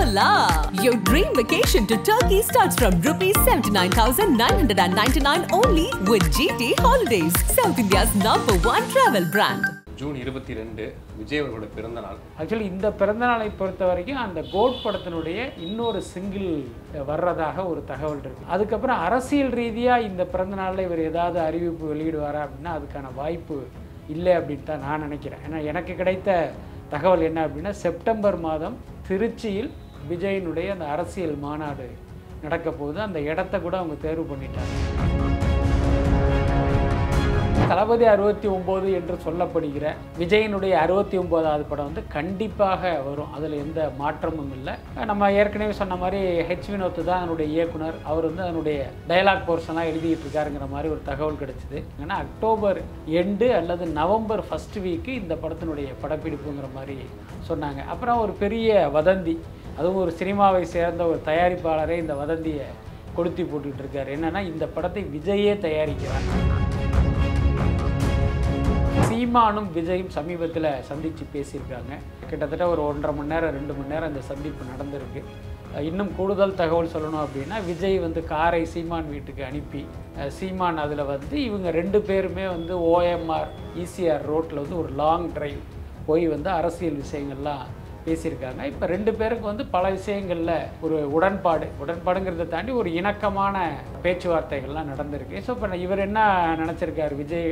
Voila! Your dream vacation to Turkey starts from rupees 79,999 only with GT Holidays, South India's number one travel brand. June இருபத்தி ரெண்டு விஜய் அவர்களோட பிறந்த நாள் actually இந்த பிறந்தநாளை பொறுத்த வரைக்கும் அந்த கோட் படத்தினுடைய இன்னொரு சிங்கிள் வர்றதாக ஒரு தகவல் இருக்கு அதுக்கப்புறம் அரசியல் ரீதியாக இந்த பிறந்தநாளில் இவர் ஏதாவது அறிவிப்பு வெளியிடுவாரா அப்படின்னா அதுக்கான வாய்ப்பு இல்லை அப்படின்னு தான் நான் நினைக்கிறேன் ஏன்னா எனக்கு கிடைத்த தகவல் என்ன அப்படின்னா செப்டம்பர் மாதம் திருச்சியில் விஜயினுடைய அந்த அரசியல் மாநாடு நடக்க போகுது அந்த இடத்த கூட அவங்க தேர்வு பண்ணிட்டாங்க தளபதி அறுபத்தி ஒம்பது என்று சொல்லப்படுகிற விஜயனுடைய அறுபத்தி ஒம்போதாவது படம் வந்து கண்டிப்பாக வரும் அதில் எந்த மாற்றமும் இல்லை நம்ம ஏற்கனவே சொன்ன மாதிரி ஹெச் வினோத் தான் அதனுடைய இயக்குனர் அவர் வந்து அதனுடைய டயலாக் போர்ஷனாக எழுதிட்டு இருக்காருங்கிற மாதிரி ஒரு தகவல் கிடைச்சிது ஏன்னா அக்டோபர் எண்டு அல்லது நவம்பர் ஃபர்ஸ்ட் வீக்கு இந்த படத்தினுடைய படப்பிடிப்புங்கிற மாதிரி சொன்னாங்க அப்புறம் ஒரு பெரிய வதந்தி அதுவும் ஒரு சினிமாவை சேர்ந்த ஒரு தயாரிப்பாளரே இந்த வதந்தியை கொளுத்தி போட்டுக்கிட்டு இருக்காரு என்னன்னா இந்த படத்தை விஜயே தயாரிக்கிறார் சீமானும் விஜயும் சமீபத்தில் சந்தித்து பேசியிருக்காங்க கிட்டத்தட்ட ஒரு ஒன்றரை மணி நேரம் ரெண்டு மணி நேரம் இந்த சந்திப்பு நடந்திருக்கு அஹ் இன்னும் கூடுதல் தகவல் சொல்லணும் அப்படின்னா விஜய் வந்து காரை சீமான் வீட்டுக்கு அனுப்பி அஹ் சீமான் அதில் வந்து இவங்க ரெண்டு பேருமே வந்து ஓஎம்ஆர் ஈசிஆர் ரோட்டில் வந்து ஒரு லாங் டிரைவ் போய் வந்து அரசியல் விஷயங்கள்லாம் பேசியிருக்காங்க இப்போ ரெண்டு பேருக்கு வந்து பல விஷயங்களில் ஒரு உடன்பாடு உடன்பாடுங்கிறத தாண்டி ஒரு இணக்கமான பேச்சுவார்த்தைகள்லாம் நடந்திருக்கு ஸோ இப்போ இவர் என்ன நினச்சிருக்காரு விஜய்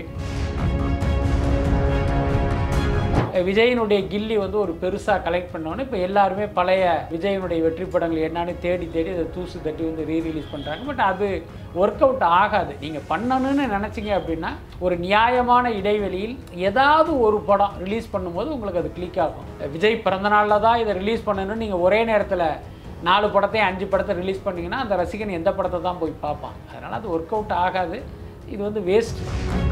விஜயனுடைய கில்லி வந்து ஒரு பெருசாக கலெக்ட் பண்ணோன்னே இப்போ எல்லாருமே பழைய விஜயனுடைய வெற்றி படங்கள் என்னன்னு தேடி தேடி அதை தூசு தட்டி வந்து ரீ ரிலீஸ் பண்ணுறாங்க பட் அது ஒர்க் அவுட் ஆகாது நீங்கள் பண்ணணும்னு நினச்சிங்க அப்படின்னா ஒரு நியாயமான இடைவெளியில் ஏதாவது ஒரு படம் ரிலீஸ் பண்ணும்போது உங்களுக்கு அது கிளிக் ஆகும் விஜய் பிறந்தநாளில் தான் இதை ரிலீஸ் பண்ணணும்னு நீங்கள் ஒரே நேரத்தில் நாலு படத்தையும் அஞ்சு படத்தை ரிலீஸ் பண்ணீங்கன்னா அந்த ரசிகன் எந்த படத்தை தான் போய் பார்ப்பான் அதனால் அது ஒர்க் அவுட் ஆகாது இது வந்து வேஸ்ட்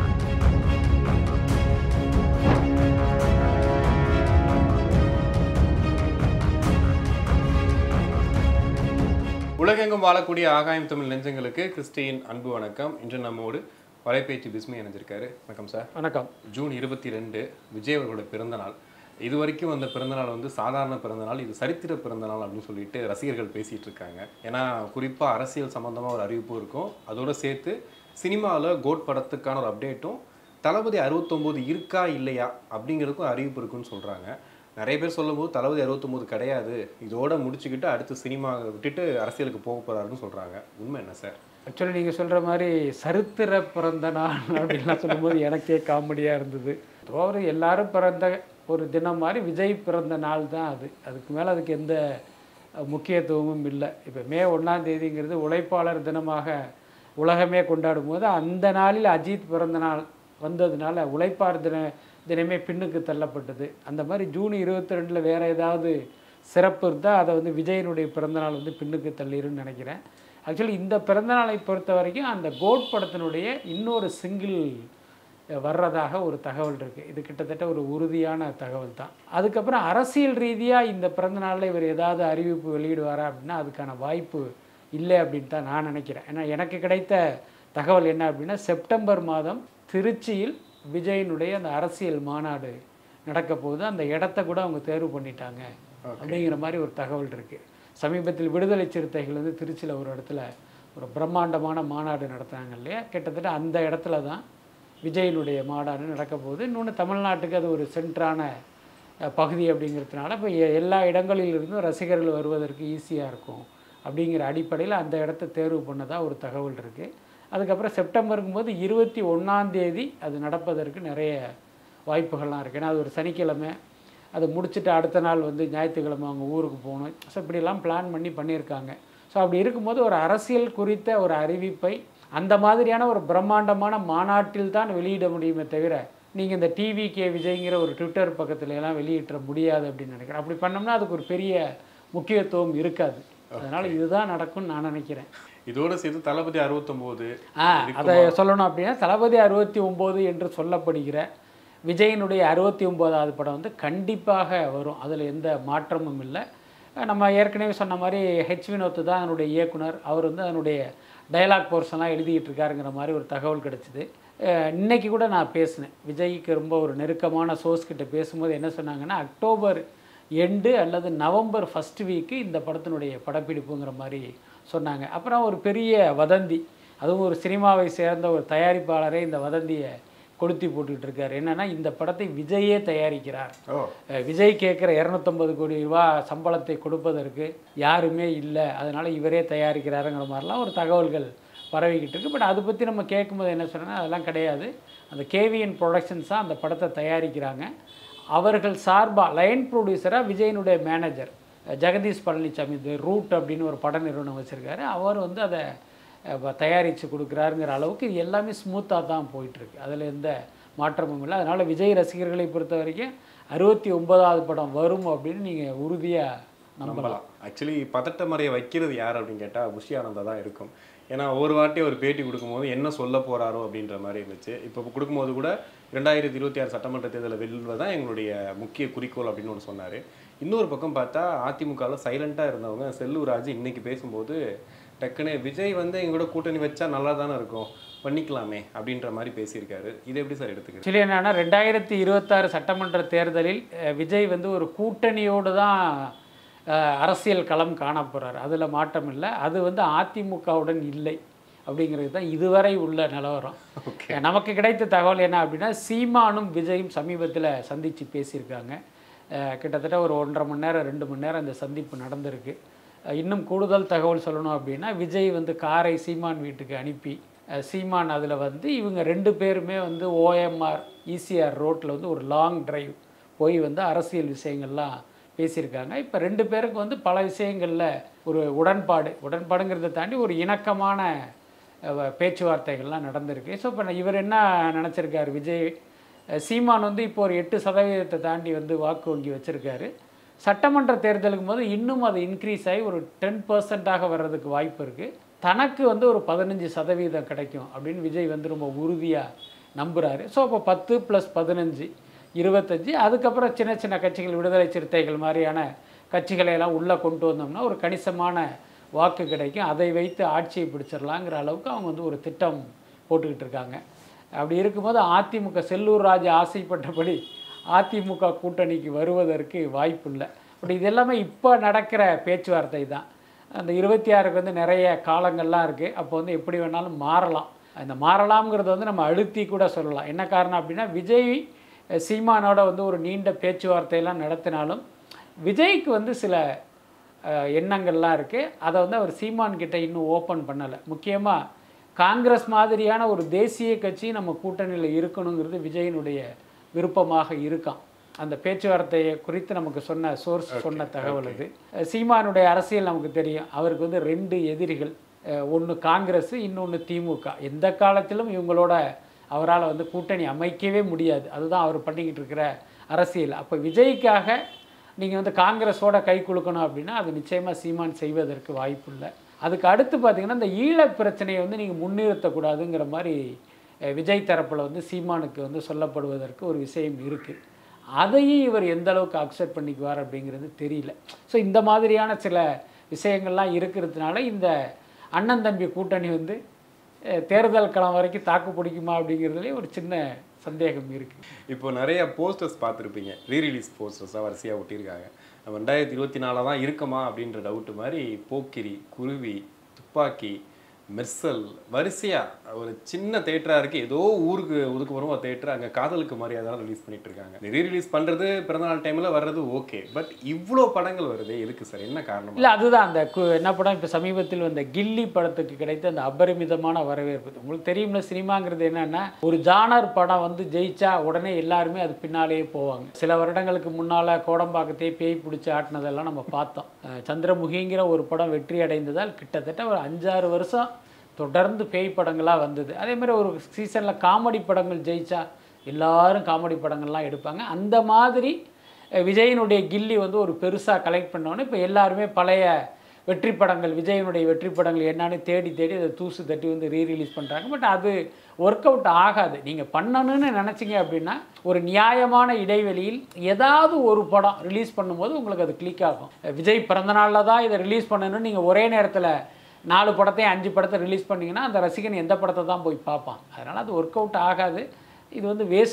உலகெங்கும் வாழக்கூடிய ஆகாயம் தமிழ் நெஞ்சங்களுக்கு கிறிஸ்டியின் அன்பு வணக்கம் இன்று நம்மோடு வலைபேச்சு பிஸ்மி இணைஞ்சிருக்காரு வணக்கம் சார் வணக்கம் ஜூன் இருபத்தி ரெண்டு விஜய் அவர்களோட பிறந்த நாள் இது வரைக்கும் அந்த பிறந்தநாள் வந்து சாதாரண பிறந்தநாள் இது சரித்திர பிறந்தநாள் அப்படின்னு சொல்லிட்டு ரசிகர்கள் பேசிட்டு இருக்காங்க ஏன்னா குறிப்பாக அரசியல் சம்பந்தமாக ஒரு அறிவிப்பு இருக்கும் அதோட சேர்த்து சினிமாவில் கோட் படத்துக்கான ஒரு அப்டேட்டும் தளபதி அறுபத்தொம்போது இருக்கா இல்லையா அப்படிங்கிறதுக்கும் அறிவிப்பு இருக்குன்னு சொல்கிறாங்க நிறைய பேர் சொல்லும்போது தளபதி அறுபத்தொம்போது கிடையாது இதோட முடிச்சுக்கிட்டு அடுத்து சினிமா விட்டுட்டு அரசியலுக்கு போக போகிறாருன்னு சொல்கிறாங்க உண்மை என்ன சார் ஆக்சுவலி நீங்கள் சொல்கிற மாதிரி சரித்திர பிறந்த நாள் அப்படின்லாம் சொல்லும்போது எனக்கே காமெடியாக இருந்தது ஒரு எல்லாரும் பிறந்த ஒரு தினம் மாதிரி விஜய் பிறந்த நாள் தான் அது அதுக்கு மேலே அதுக்கு எந்த அஹ், முக்கியத்துவமும் இல்லை இப்போ மே ஒன்றாம் தேதிங்கிறது உழைப்பாளர் தினமாக உலகமே கொண்டாடும் போது அந்த நாளில் அஜித் பிறந்த நாள் வந்ததுனால உழைப்பாளர் தின தினமே பின்னுக்கு தள்ளப்பட்டது அந்த மாதிரி ஜூன் இருபத்தி ரெண்டில் வேறு ஏதாவது சிறப்பு இருந்தால் அதை வந்து விஜயனுடைய பிறந்தநாள் வந்து பின்னுக்கு தள்ளிருன்னு நினைக்கிறேன் ஆக்சுவலி இந்த பிறந்தநாளை பொறுத்த வரைக்கும் அந்த கோட் படத்தினுடைய இன்னொரு சிங்கிள் வர்றதாக ஒரு தகவல் இருக்குது இது கிட்டத்தட்ட ஒரு உறுதியான தகவல் தான் அதுக்கப்புறம் அரசியல் ரீதியாக இந்த பிறந்தநாளில் இவர் ஏதாவது அறிவிப்பு வெளியிடுவாரா அப்படின்னா அதுக்கான வாய்ப்பு இல்லை அப்படின்னு தான் நான் நினைக்கிறேன் ஏன்னா எனக்கு கிடைத்த தகவல் என்ன அப்படின்னா செப்டம்பர் மாதம் திருச்சியில் விஜயனுடைய அந்த அரசியல் மாநாடு நடக்க போகுது அந்த இடத்த கூட அவங்க தேர்வு பண்ணிட்டாங்க அப்படிங்கிற மாதிரி ஒரு தகவல் இருக்குது சமீபத்தில் விடுதலை சிறுத்தைகள் வந்து திருச்சியில் ஒரு இடத்துல ஒரு பிரம்மாண்டமான மாநாடு நடத்துனாங்க இல்லையா கிட்டத்தட்ட அந்த இடத்துல தான் விஜயனுடைய மாநாடு நடக்க போகுது இன்னொன்று தமிழ்நாட்டுக்கு அது ஒரு சென்ட்ரான அஹ், பகுதி அப்படிங்கிறதுனால இப்போ எ- எல்லா இடங்களிலிருந்தும் ரசிகர்கள் வருவதற்கு ஈஸியாக இருக்கும் அப்படிங்கிற அடிப்படையில் அந்த இடத்த தேர்வு பண்ணதாக ஒரு தகவல் இருக்குது அதுக்கப்புறம் செப்டம்பருக்கும் போது இருபத்தி ஒன்றாந்தேதி அது நடப்பதற்கு நிறைய வாய்ப்புகள்லாம் இருக்குது ஏன்னா அது ஒரு சனிக்கிழமை அதை முடிச்சுட்டு அடுத்த நாள் வந்து ஞாயிற்றுக்கிழமை அவங்க ஊருக்கு போகணும் ஸோ இப்படியெல்லாம் பிளான் பண்ணி பண்ணியிருக்காங்க ஸோ அப்படி இருக்கும்போது ஒரு அரசியல் குறித்த ஒரு அறிவிப்பை அந்த மாதிரியான ஒரு பிரம்மாண்டமான மாநாட்டில் தான் வெளியிட முடியுமே தவிர நீங்கள் இந்த டிவி கே விஜய்ங்கிற ஒரு ட்விட்டர் பக்கத்துல எல்லாம் வெளியிட்ட முடியாது அப்படின்னு நினைக்கிறேன் அப்படி பண்ணோம்னா அதுக்கு ஒரு பெரிய முக்கியத்துவம் இருக்காது அதனால் இதுதான் நடக்கும்னு நான் நினைக்கிறேன் இதோட சேர்த்து தளபதி அறுபத்தொம்போது ஆ அதை சொல்லணும் அப்படின்னா தளபதி அறுபத்தி ஒம்பது என்று சொல்லப்படுகிற விஜயனுடைய அறுபத்தி ஒம்போதாவது படம் வந்து கண்டிப்பாக வரும் அதில் எந்த மாற்றமும் இல்லை நம்ம ஏற்கனவே சொன்ன மாதிரி ஹெச் வினோத் தான் அதனுடைய இயக்குனர் அவர் வந்து அதனுடைய டயலாக் போர்ஷன்லாம் எழுதிக்கிட்டு இருக்காருங்கிற மாதிரி ஒரு தகவல் கிடச்சிது இன்னைக்கு கூட நான் பேசினேன் விஜய்க்கு ரொம்ப ஒரு நெருக்கமான சோர்ஸ் கிட்ட பேசும்போது என்ன சொன்னாங்கன்னா அக்டோபர் எண்டு அல்லது நவம்பர் ஃபஸ்ட் வீக்கு இந்த படத்தினுடைய படப்பிடிப்புங்கிற மாதிரி சொன்னாங்க அப்புறம் ஒரு பெரிய வதந்தி அதுவும் ஒரு சினிமாவை சேர்ந்த ஒரு தயாரிப்பாளரே இந்த வதந்தியை கொளுத்தி போட்டுக்கிட்டு இருக்காரு என்னன்னா இந்த படத்தை விஜயே தயாரிக்கிறார் ஓ அஹ் விஜய் கேட்குற இரநூத்தம்பது கோடி ரூபா சம்பளத்தை கொடுப்பதற்கு யாருமே இல்லை அதனால் இவரே தயாரிக்கிறாருங்கிற மாதிரிலாம் ஒரு தகவல்கள் பரவிக்கிட்டு இருக்கு பட் அதை பற்றி நம்ம கேட்கும்போது என்ன சொன்னா அதெல்லாம் கிடையாது அந்த கேவிஎன் ப்ரொடக்ஷன்ஸ் தான் அந்த படத்தை தயாரிக்கிறாங்க அவர்கள் சார்பாக லைன் ப்ரொடியூசராக விஜயனுடைய மேனேஜர் ஜெகதீஷ் பழனிசாமி இது ரூட் அப்படின்னு ஒரு பட நிறுவனம் வச்சுருக்காரு அவர் வந்து அதை அஹ், தயாரித்து கொடுக்குறாருங்கிற அளவுக்கு இது எல்லாமே ஸ்மூத்தாக தான் போயிட்டுருக்கு அதில் எந்த மாற்றமும் இல்லை அதனால் விஜய் ரசிகர்களை பொறுத்த வரைக்கும் அறுபத்தி ஒன்பதாவது படம் வரும் அப்படின்னு நீங்கள் உறுதியாக நம்பலாம் நம்பலாம் ஆக்சுவலி பதட்டமறைய வைக்கிறது யார் அப்படின்னு கேட்டால் புஷி ஆனந்தா தான் இருக்கும் ஏன்னா ஒரு வாட்டி ஒரு பேட்டி கொடுக்கும்போது என்ன சொல்ல போறாரோ அப்படின்ற மாதிரி இருந்துச்சு இப்போ கொடுக்கும்போது கூட ரெண்டாயிரத்தி இருபத்தி ஆறு சட்டமன்ற தேர்தலில் வெல்வதான் எங்களுடைய முக்கிய குறிக்கோள் அப்படின்னு ஒன்று சொன்னார் இன்னொரு பக்கம் பார்த்தா அதிமுகவில் சைலண்ட்டாக இருந்தவங்க செல்லூர் ராஜ் இன்னைக்கு பேசும்போது டக்குன்னு விஜய் வந்து எங்களோட கூட்டணி வச்சா நல்லா தானே இருக்கும் பண்ணிக்கலாமே அப்படின்ற மாதிரி பேசியிருக்காரு இது எப்படி சார் எடுத்துக்கிறது ஆக்சுவலி என்னன்னா ரெண்டாயிரத்தி இருபத்தாறு சட்டமன்ற தேர்தலில் அஹ், விஜய் வந்து ஒரு கூட்டணியோடு தான் அஹ், அரசியல் களம் காணப்போகிறார் அதில் மாற்றம் இல்லை அது வந்து அதிமுகவுடன் இல்லை அப்படிங்கிறது தான் இதுவரை உள்ள நிலவரம் நமக்கு கிடைத்த தகவல் என்ன அப்படின்னா சீமானும் விஜயும் சமீபத்தில் சந்தித்து பேசியிருக்காங்க அஹ், கிட்டத்தட்ட ஒரு ஒன்றரை மணி நேரம் ரெண்டு மணி நேரம் அந்த சந்திப்பு நடந்திருக்கு அஹ், இன்னும் கூடுதல் தகவல் சொல்லணும் அப்படின்னா விஜய் வந்து காரை சீமான் வீட்டுக்கு அனுப்பி அஹ், சீமான் அதில் வந்து இவங்க ரெண்டு பேருமே வந்து ஓஎம்ஆர் ஈசிஆர் ரோட்டில் வந்து ஒரு லாங் டிரைவ் போய் வந்து அரசியல் விஷயங்கள்லாம் பேசியிருக்காங்க இப்போ ரெண்டு பேருக்கு வந்து பல விஷயங்களில் ஒரு உடன்பாடு உடன்பாடுங்கிறத தாண்டி ஒரு இணக்கமான அஹ், பேச்சுவார்த்தைகள்லாம் நடந்திருக்கு ஸோ இப்போ இவர் என்ன நினச்சிருக்காரு விஜய் அஹ், சீமான் வந்து இப்போ ஒரு எட்டு சதவீதத்தை தாண்டி வந்து வாக்கு வங்கி வச்சுருக்காரு சட்டமன்ற தேர்தலுக்கு போது இன்னும் அது இன்க்ரீஸ் ஆகி ஒரு டென் பர்சன்டாக வர்றதுக்கு வாய்ப்பு இருக்குது தனக்கு வந்து ஒரு பதினஞ்சு சதவீதம் கிடைக்கும் அப்படின்னு விஜய் வந்து ரொம்ப உறுதியாக நம்புகிறாரு ஸோ இப்போ பத்து ப்ளஸ் பதினஞ்சு இருபத்தஞ்சு அதுக்கப்புறம் சின்ன சின்ன கட்சிகள் விடுதலை சிறுத்தைகள் மாதிரியான கட்சிகளை எல்லாம் உள்ளே கொண்டு வந்தோம்னா ஒரு கணிசமான வாக்கு கிடைக்கும் அதை வைத்து ஆட்சியை பிடிச்சிடலாங்கிற அளவுக்கு அவங்க வந்து ஒரு திட்டம் போட்டுக்கிட்டு இருக்காங்க அப்படி இருக்கும்போது அதிமுக செல்லூர் ராஜு ஆசைப்பட்டபடி அதிமுக கூட்டணிக்கு வருவதற்கு வாய்ப்பு இல்லை பட் இது எல்லாமே இப்போ நடக்கிற பேச்சுவார்த்தை தான் அந்த இருபத்தி ஆறுக்கு வந்து நிறைய காலங்கள்லாம் இருக்குது அப்போ வந்து எப்படி வேணாலும் மாறலாம் அந்த மாறலாம்ங்கிறத வந்து நம்ம அழுத்தி கூட சொல்லலாம் என்ன காரணம் அப்படின்னா விஜய் அஹ், சீமானோட வந்து ஒரு நீண்ட பேச்சுவார்த்தையெல்லாம் நடத்தினாலும் விஜய்க்கு வந்து சில அஹ், எண்ணங்கள்லாம் இருக்குது அதை வந்து அவர் சீமான் கிட்ட இன்னும் ஓப்பன் பண்ணலை முக்கியமாக காங்கிரஸ் மாதிரியான ஒரு தேசிய கட்சி நம்ம கூட்டணியில் இருக்கணுங்கிறது விஜயனுடைய விருப்பமாக இருக்கான் அந்த பேச்சுவார்த்தையை குறித்து நமக்கு சொன்ன சோர்ஸ் சொன்ன தகவல் அது அஹ் சீமானுடைய அரசியல் நமக்கு தெரியும் அவருக்கு வந்து ரெண்டு எதிரிகள் ஒன்று காங்கிரஸ் இன்னொன்று திமுக எந்த காலத்திலும் இவங்களோட அவரால் வந்து கூட்டணி அமைக்கவே முடியாது அதுதான் அவர் பண்ணிக்கிட்டு இருக்கிற அரசியல் அப்போ விஜய்க்காக நீங்கள் வந்து காங்கிரஸோட கை குலுக்கணும் அப்படின்னா அது நிச்சயமாக சீமான் செய்வதற்கு வாய்ப்பு இல்லை அதுக்கு அடுத்து பார்த்தீங்கன்னா இந்த ஈழப் பிரச்சனையை வந்து நீங்கள் முன்னிறுத்தக்கூடாதுங்கிற மாதிரி அஹ், விஜய் தரப்பில் வந்து சீமானுக்கு வந்து சொல்லப்படுவதற்கு ஒரு விஷயம் இருக்குது அதையும் இவர் எந்த அளவுக்கு அக்செப்ட் பண்ணிக்குவார் அப்படிங்கிறது தெரியல ஸோ இந்த மாதிரியான சில விஷயங்கள்லாம் இருக்கிறதுனால இந்த அண்ணன் தம்பி கூட்டணி வந்து அஹ், தேர்தல் களம் வரைக்கும் தாக்கு பிடிக்குமா அப்படிங்கிறதுலேயே ஒரு சின்ன சந்தேகம் இருக்குது இப்போ நிறைய போஸ்டர்ஸ் பார்த்துருப்பீங்க ரீரிலீஸ் போஸ்டர்ஸாக வரிசையாக ஒட்டியிருக்காங்க நம்ம ரெண்டாயிரத்தி இருபத்தி நாலில் தான் இருக்குமா அப்படின்ற டவுட்டு மாதிரி போக்கிரி குருவி துப்பாக்கி மெர்சல் வரிசையாக ஒரு சின்ன தேட்டராக இருக்குது ஏதோ ஊருக்கு ஒதுக்குப்புறமா தேட்டர் அங்கே காதலுக்கு மரியாதை ரிலீஸ் பண்ணிட்டு இருக்காங்க ரீரிலீஸ் பண்ணுறது பிறந்தநாள் டைமில் வர்றது ஓகே பட் இவ்வளோ படங்கள் வருது எதுக்கு சார் என்ன காரணம் இல்லை அதுதான் அந்த கு- என்ன படம் இப்போ சமீபத்தில் வந்த கில்லி படத்துக்கு கிடைத்த அந்த அபரிமிதமான வரவேற்பு உங்களுக்கு தெரியும்ல சினிமாங்கிறது என்னன்னா ஒரு ஜானர் படம் வந்து ஜெயிச்சா உடனே எல்லாருமே அது பின்னாலேயே போவாங்க சில வருடங்களுக்கு முன்னால் கோடம்பாக்கத்தையே பேய் பிடிச்சி ஆட்டினதெல்லாம் நம்ம பார்த்தோம் அஹ் சந்திரமுகிங்கிற ஒரு படம் வெற்றி அடைந்ததால் கிட்டத்தட்ட ஒரு அஞ்சாறு வருஷம் தொடர்ந்து பேய் படங்களாக வந்தது அதே மாதிரி ஒரு சீசனில் காமெடி படங்கள் ஜெயிச்சா எல்லாரும் காமெடி படங்கள்லாம் எடுப்பாங்க அந்த மாதிரி அஹ் விஜயினுடைய கில்லி வந்து ஒரு பெருசாக கலெக்ட் பண்ணோன்னே இப்போ எல்லாருமே பழைய வெற்றி படங்கள் விஜயனுடைய வெற்றி படங்கள் என்னன்னு தேடி தேடி அதை தூசு தட்டி வந்து ரீ ரிலீஸ் பண்ணுறாங்க பட் அது ஒர்க் அவுட் ஆகாது நீங்கள் பண்ணணும்னு நினச்சிங்க அப்படின்னா ஒரு நியாயமான இடைவெளியில் ஏதாவது ஒரு படம் ரிலீஸ் பண்ணும்போது உங்களுக்கு அது கிளிக் ஆகும் விஜய் பிறந்தநாளில் தான் இதை ரிலீஸ் பண்ணணும்னு நீங்கள் ஒரே நேரத்தில் நாலு படத்தையும் அஞ்சு படத்தை ரிலீஸ் பண்ணிங்கன்னா அந்த ரசிகன் எந்த படத்தை தான் போய் பார்ப்பான் அதனால் அது ஒர்க் அவுட் ஆகாது இது வந்து வேஸ்ட்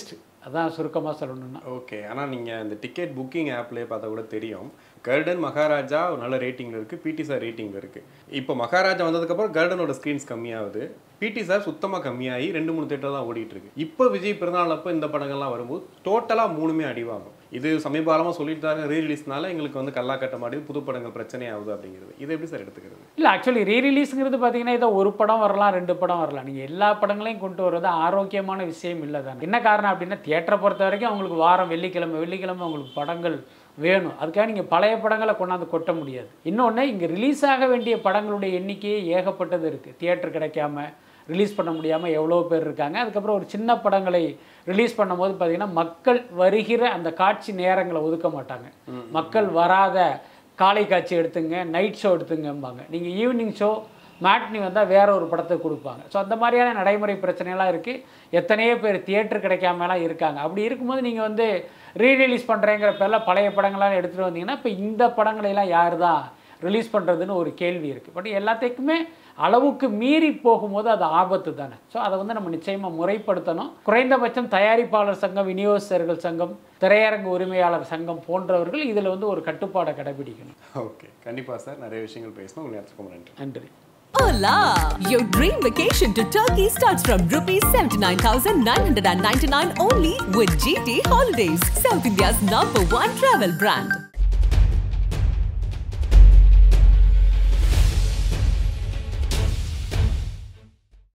அதான் சுருக்கமாக சொல்லணும்னா ஓகே ஆனால் நீங்கள் இந்த டிக்கெட் புக்கிங் ஆப்லேயே பார்த்தா கூட தெரியும் கர்டன் மகாராஜா ஒரு நல்ல ரேட்டிங்கில் இருக்குது பிடி சார் ரேட்டிங்கில் இருக்குது இப்போ மகாராஜா வந்ததுக்கப்புறம் கர்டனோட ஸ்க்ரீன்ஸ் கம்மியாகுது பிடி சார் சுத்தமாக கம்மியாகி ரெண்டு மூணு தேட்டர் தான் ஓடிட்டு இருக்கு இப்போ விஜய் பிறந்தநாள் அப்போ இந்த படங்கள்லாம் வரும்போது டோட்டலாக மூணுமே அடிவாகும் இது சமீபகாலமாக சொல்லிட்டு தாங்க ரீ ரிலீஸ்னால எங்களுக்கு வந்து கல்லாக்கட்ட மாட்டேது புது படங்கள் பிரச்சனை ஆகுது அப்படிங்கிறது இது எப்படி சார் எடுத்துக்கிறது இல்லை ஆக்சுவலி ரீரிலீஸுங்கிறது பார்த்தீங்கன்னா இதை ஒரு படம் வரலாம் ரெண்டு படம் வரலாம் நீங்கள் எல்லா படங்களையும் கொண்டு வர்றது ஆரோக்கியமான விஷயம் இல்லை தானே என்ன காரணம் அப்படின்னா தியேட்டரை பொறுத்த வரைக்கும் அவங்களுக்கு வாரம் வெள்ளிக்கிழமை வெள்ளிக்கிழமை அவங்களுக்கு படங்கள் வேணும் அதுக்காக நீங்கள் பழைய படங்களை கொண்டாந்து கொட்ட முடியாது இன்னொன்று இங்கே ரிலீஸ் ஆக வேண்டிய படங்களுடைய எண்ணிக்கையே ஏகப்பட்டது இருக்குது தியேட்டர் கிடைக்காம ரிலீஸ் பண்ண முடியாமல் எவ்வளோ பேர் இருக்காங்க அதுக்கப்புறம் ஒரு சின்ன படங்களை ரிலீஸ் பண்ணும்போது பார்த்தீங்கன்னா மக்கள் வருகிற அந்த காட்சி நேரங்களை ஒதுக்க மாட்டாங்க மக்கள் வராத காலை காட்சி எடுத்துங்க நைட் ஷோ எடுத்துங்கம்பாங்க நீங்கள் ஈவினிங் ஷோ மேட்னி வந்தால் வேற ஒரு படத்தை கொடுப்பாங்க ஸோ அந்த மாதிரியான நடைமுறை பிரச்சனைலாம் இருக்குது எத்தனையோ பேர் தியேட்டர் கிடைக்காமலாம் இருக்காங்க அப்படி இருக்கும்போது நீங்கள் வந்து ரீரிலீஸ் பண்ணுறேங்கிற பேரில் பழைய படங்கள்லாம் எடுத்துகிட்டு வந்தீங்கன்னா இப்போ இந்த படங்களையெல்லாம் யார் தான் ரிலீஸ் பண்ணுறதுன்னு ஒரு கேள்வி இருக்குது பட் எல்லாத்துக்குமே அளவுக்கு மீறி போகும்போது அது ஆபத்து தானே ஸோ அதை வந்து நம்ம நிச்சயமாக முறைப்படுத்தணும் குறைந்தபட்சம் தயாரிப்பாளர் சங்கம் விநியோகஸ்தர்கள் சங்கம் திரையரங்கு உரிமையாளர் சங்கம் போன்றவர்கள் இதில் வந்து ஒரு கட்டுப்பாடை கடைபிடிக்கணும் ஓகே கண்டிப்பாக சார் நிறைய விஷயங்கள் பேசணும் உங்கள் நேரத்துக்கு நன்றி நன்றி Hola! Your dream vacation to Turkey starts from rupees 79,999 only with GT Holidays, South India's number one travel brand.